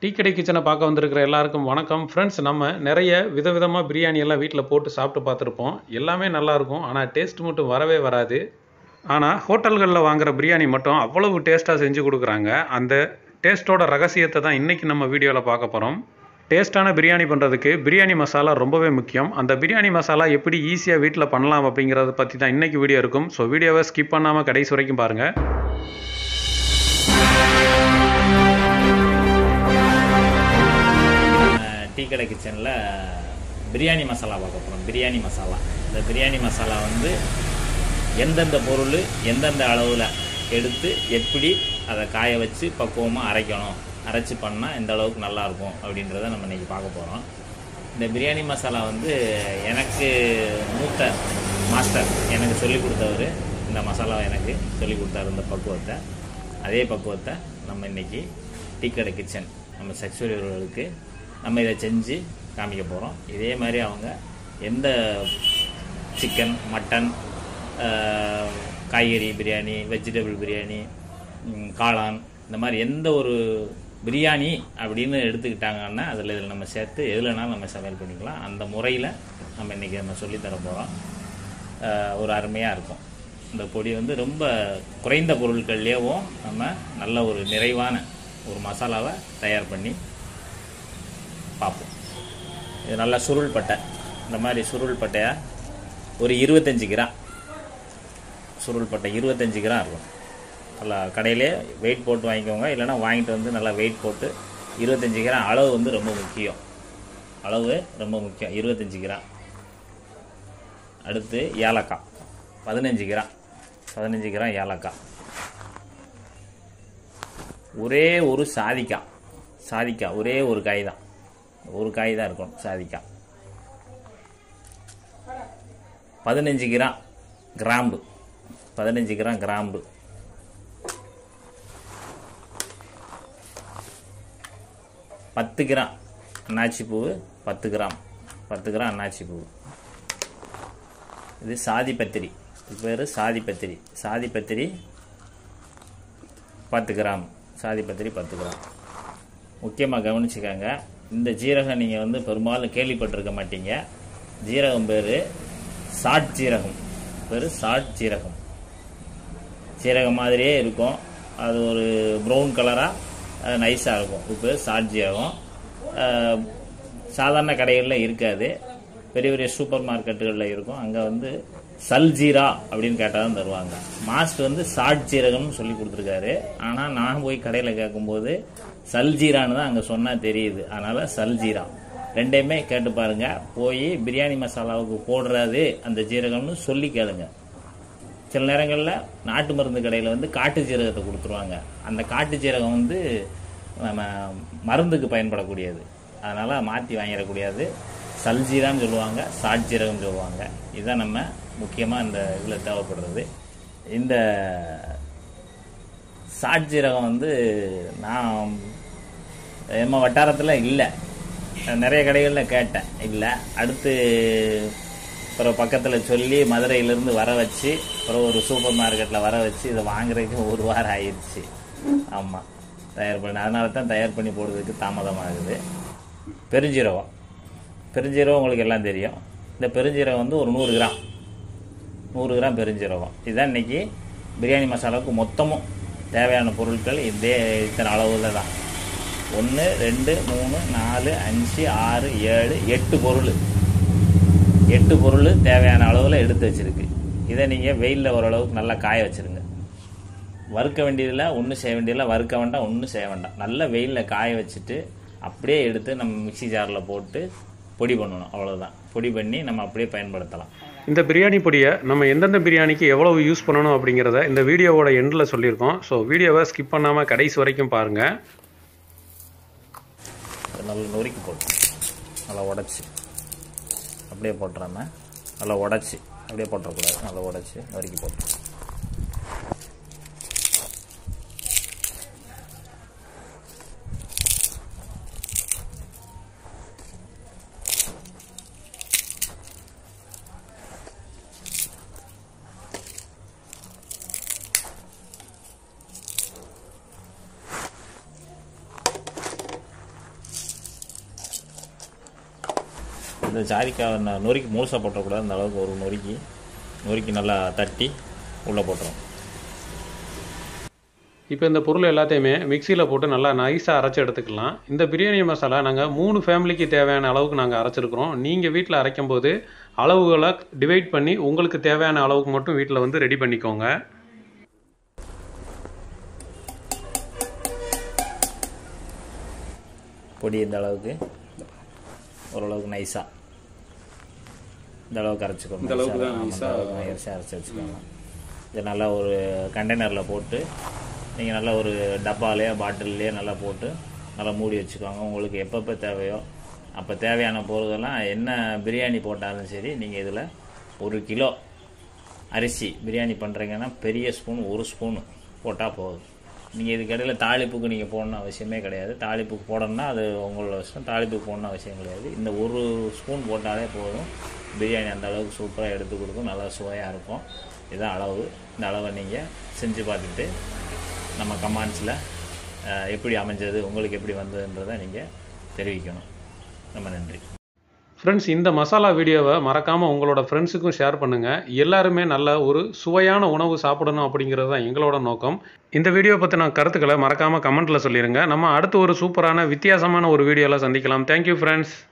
tea கடை கிச்சனை பார்க்க வந்திருக்கிற எல்லாருக்கும் வணக்கம் ஃப்ரெண்ட்ஸ் நம்ம நிறைய விதவிதமாக பிரியாணி எல்லாம் வீட்டில் போட்டு சாப்பிட்டு பார்த்துருப்போம் எல்லாமே நல்லாயிருக்கும் ஆனால் டேஸ்ட் மட்டும் வரவே வராது ஆனால் ஹோட்டல்களில் வாங்குற பிரியாணி மட்டும் அவ்வளவு டேஸ்ட்டாக செஞ்சு கொடுக்குறாங்க அந்த டேஸ்ட்டோட ரகசியத்தை தான் இன்றைக்கி நம்ம வீடியோவில் பார்க்க போகிறோம் டேஸ்ட்டான பிரியாணி பண்ணுறதுக்கு பிரியாணி மசாலா ரொம்பவே முக்கியம் அந்த பிரியாணி மசாலா எப்படி ஈஸியாக வீட்டில் பண்ணலாம் அப்படிங்கிறத பற்றி தான் இன்றைக்கி வீடியோ இருக்கும் ஸோ வீடியோவை ஸ்கிப் பண்ணாமல் கடைசி வரைக்கும் பாருங்கள் டீ கடை கிச்சனில் பிரியாணி மசாலா பார்க்க போகிறோம் பிரியாணி மசாலா இந்த பிரியாணி மசாலா வந்து எந்தெந்த பொருள் எந்தெந்த அளவில் எடுத்து எப்படி அதை காய வச்சு பக்குவமாக அரைக்கணும் அரைச்சி பண்ணால் எந்த அளவுக்கு நல்லாயிருக்கும் அப்படின்றத நம்ம இன்றைக்கி பார்க்க போகிறோம் இந்த பிரியாணி மசாலா வந்து எனக்கு மூத்த மாஸ்டர் எனக்கு சொல்லி கொடுத்தவர் இந்த மசாலாவை எனக்கு சொல்லி கொடுத்தாரு இந்த பக்குவத்தை அதே பக்குவத்தை நம்ம இன்றைக்கி டீ கடை கிச்சன் நம்ம செக்ஷுவல் உறவுகளுக்கு நம்ம இதை செஞ்சு காமிக்க போகிறோம் இதே மாதிரி அவங்க எந்த சிக்கன் மட்டன் ஆஹ், காய்கறி பிரியாணி வெஜிடபிள் பிரியாணி ம், காளான் இந்த மாதிரி எந்த ஒரு பிரியாணி அப்படின்னு எடுத்துக்கிட்டாங்கன்னா அதில் இதில் நம்ம சேர்த்து எதுலனாலும் நம்ம சமையல் பண்ணிக்கலாம் அந்த முறையில் நம்ம இன்றைக்கி நம்ம சொல்லித்தர போகிறோம் ஒரு அருமையாக இருக்கும் இந்த பொடி வந்து ரொம்ப குறைந்த பொருட்கள்லேயும் நம்ம நல்ல ஒரு நிறைவான ஒரு மசாலாவை தயார் பண்ணி பார்ப்போம் இது நல்லா சுருள் பட்டை இந்த மாதிரி சுருள் பட்டையா ஒரு இருபத்தஞ்சி கிராம் சுருள் பட்டை இருபத்தஞ்சி கிராம் இருக்கும் நல்லா கடையிலே வெயிட் போட்டு வாங்கிக்கோங்க இல்லைன்னா வாங்கிட்டு வந்து நல்லா வெயிட் போட்டு இருபத்தஞ்சி கிராம் அளவு வந்து ரொம்ப முக்கியம் அளவு ரொம்ப முக்கியம் இருபத்தஞ்சி கிராம் அடுத்து ஏலக்காய் பதினஞ்சு கிராம் பதினஞ்சு கிராம் ஏலக்காய் ஒரே ஒரு சாதிக்காய் சாதிக்காய் ஒரே ஒரு காய் தான் ஒரு காய் தான் இருக்கும் சாதிக்காய் பதினஞ்சு கிராம் கிராம்பு பதினஞ்சு கிராம் கிராம்பு பத்து கிராம் அன்னாச்சி பூவு பத்து கிராம் பத்து கிராம் அன்னாச்சி பூவு இது சாதி பத்திரி இது பேர் சாதி பத்திரி சாதி பத்திரி பத்து கிராம் சாதி பத்திரி பத்து கிராம் முக்கியமாக கவனிச்சுக்கோங்க இந்த ஜீரகம் நீங்கள் வந்து பெரும்பாலும் கேள்விப்பட்டிருக்க மாட்டீங்க ஜீரகம் பேர் சாட் ஜீரகம் பேர் சாட் ஜீரகம் ஜீரகம் மாதிரியே இருக்கும் அது ஒரு ப்ரௌன் கலராக நைஸாக இருக்கும் இது பேர் சாட் ஜீரகம் அஹ், சாதாரண கடைகளில் இருக்காது பெரிய பெரிய சூப்பர் மார்க்கெட்டுகளில் இருக்கும் அங்கே வந்து சல்ஜீரா அப்படின்னு கேட்டால் தான் தருவாங்க மாஸ்டர் வந்து சாட் ஜீரகம்னு சொல்லி கொடுத்துருக்காரு ஆனால் நான் போய் கடையில் கேட்கும்போது சல்ஜீரான்னு தான் அங்கே சொன்னால் தெரியுது அதனால் சல்ஜீரா ரெண்டையுமே கேட்டு பாருங்க போய் பிரியாணி மசாலாவுக்கு போடுறது அந்த ஜீரகம்னு சொல்லி கேளுங்க சில நேரங்களில் நாட்டு மருந்து கடையில் வந்து காட்டு ஜீரகத்தை கொடுத்துருவாங்க அந்த காட்டு ஜீரகம் வந்து நம்ம மருந்துக்கு பயன்படக்கூடியது அதனால் மாற்றி வாங்கிடக்கூடாது சல்ஜீரான்னு சொல்லுவாங்க சாட் ஜீரகம் சொல்லுவாங்க இதுதான் நம்ம முக்கியமாக இந்த இதில் தேவைப்படுறது இந்த சாட் ஜீரகம் வந்து நான் நம்ம வட்டாரத்தில் இல்லை நிறைய கடைகளில் கேட்டேன் இல்லை அடுத்து அப்புறம் பக்கத்தில் சொல்லி மதுரையிலேருந்து வர வச்சு அப்புறம் ஒரு சூப்பர் மார்க்கெட்டில் வர வச்சு இதை வாங்குறதுக்கு ஒரு வாரம் ஆயிடுச்சு ஆமாம் தயார் பண்ணி அதனால தான் தயார் பண்ணி போடுறதுக்கு தாமதமாகுது பெருஞ்சீரகம் பெருஞ்சீரகம் உங்களுக்கு எல்லாம் தெரியும் இந்த பெருஞ்சீரகம் வந்து ஒரு நூறு கிராம் நூறு கிராம் பெருஞ்சீரகம் இதுதான் இன்னைக்கு பிரியாணி மசாலாவுக்கு மொத்தமும் தேவையான பொருட்கள் இதே இத்தனை அளவில் தான் ஒன்று ரெண்டு மூணு நாலு அஞ்சு ஆறு ஏழு எட்டு பொருள் எட்டு பொருள் தேவையான அளவில் எடுத்து வச்சிருக்கு இதை நீங்கள் வெயிலில் ஓரளவுக்கு நல்லா காய வச்சிருங்க வறுக்க வேண்டியதில்லை ஒன்றும் செய்ய வேண்டியதில்லை வறுக்க வேண்டாம் ஒன்றும் செய்ய வேண்டாம் நல்லா வெயிலில் காய வச்சுட்டு அப்படியே எடுத்து நம்ம மிக்ஸி ஜாரில் போட்டு பொடி பண்ணணும் அவ்வளவுதான் பொடி பண்ணி நம்ம அப்படியே பயன்படுத்தலாம் இந்த பிரியாணி பொடியை நம்ம எந்தெந்த பிரியாணிக்கு எவ்வளவு யூஸ் பண்ணணும் அப்படிங்கிறத இந்த வீடியோவோட எண்டில் சொல்லியிருக்கோம் ஸோ வீடியோவை ஸ்கிப் பண்ணாமல் கடைசி வரைக்கும் பாருங்கள் அதை நல்லா நொறுக்கி போட்டு நல்லா உடச்சி அப்படியே போட்டுறாம நல்லா உடச்சி அப்படியே போட்டுறக்கூடாது நல்லா உடச்சி நொறுக்கி போட்டு இந்த ஜாதிக்காவை நான் நொறுக்கி முழுசாக போட்டக்கூடாது அந்த அளவுக்கு ஒரு நொறுக்கி நொறுக்கி நல்லா தட்டி உள்ளே போட்டுரும் இப்போ இந்த பொருள் எல்லாத்தையுமே மிக்சியில் போட்டு நல்லா நைஸாக அரைச்சி எடுத்துக்கலாம் இந்த பிரியாணி மசாலா நாங்கள் மூணு ஃபேமிலிக்கு தேவையான அளவுக்கு நாங்கள் அரைச்சிருக்கிறோம் நீங்கள் வீட்டில் அரைக்கும் போது அளவுகளை டிவைட் பண்ணி உங்களுக்கு தேவையான அளவுக்கு மட்டும் வீட்டில் வந்து ரெடி பண்ணிக்கோங்க பொடி இந்த அளவுக்கு ஓரளவுக்கு நைஸாக இந்த அளவுக்கு அரைச்சிக்கணும் இந்த அளவுக்கு தான் நைஸாக நைஸாக அரைச்சி வச்சுக்கோங்க இதை நல்லா ஒரு கண்டெய்னரில் போட்டு நீங்கள் நல்லா ஒரு டப்பாலேயோ பாட்டில்லையோ நல்லா போட்டு நல்லா மூடி வச்சுக்கோங்க உங்களுக்கு எப்பப்போ தேவையோ அப்போ தேவையான பொருளெல்லாம் என்ன பிரியாணி போட்டாலும் சரி நீங்கள் இதில் ஒரு கிலோ அரிசி பிரியாணி பண்ணுறீங்கன்னா பெரிய ஸ்பூன் ஒரு ஸ்பூன் போட்டால் போதும் நீங்கள் இதுக்கடையில் தாளிப்புக்கு நீங்கள் போடணும் அவசியமே கிடையாது தாளிப்புக்கு போடணும்னா அது உங்களோட விஷயம் தாளிப்புக்கு போடணும் அவசியம் கிடையாது இந்த ஒரு ஸ்பூன் போட்டாலே போதும் பிரியாணி அந்த அளவுக்கு சூப்பராக எடுத்து கொடுக்கும் நல்லா சுவையாக இருக்கும் இதுதான் அளவு இந்த அளவை நீங்கள் செஞ்சு பார்த்துட்டு நம்ம கமெண்ட்ஸில் எப்படி அமைஞ்சது உங்களுக்கு எப்படி வந்ததுன்றதை நீங்கள் தெரிவிக்கணும் ரொம்ப நன்றி ஃப்ரெண்ட்ஸ் இந்த மசாலா வீடியோவை மறக்காமல் உங்களோட ஃப்ரெண்ட்ஸுக்கும் ஷேர் பண்ணுங்கள் எல்லாருமே நல்ல ஒரு சுவையான உணவு சாப்பிடணும் அப்படிங்கிறது தான் எங்களோட நோக்கம் இந்த வீடியோ பற்றின கருத்துக்களை மறக்காமல் கமெண்ட்டில் சொல்லிடுங்க நம்ம அடுத்து ஒரு சூப்பரான வித்தியாசமான ஒரு வீடியோவில் சந்திக்கலாம் தேங்க்யூ ஃப்ரெண்ட்ஸ்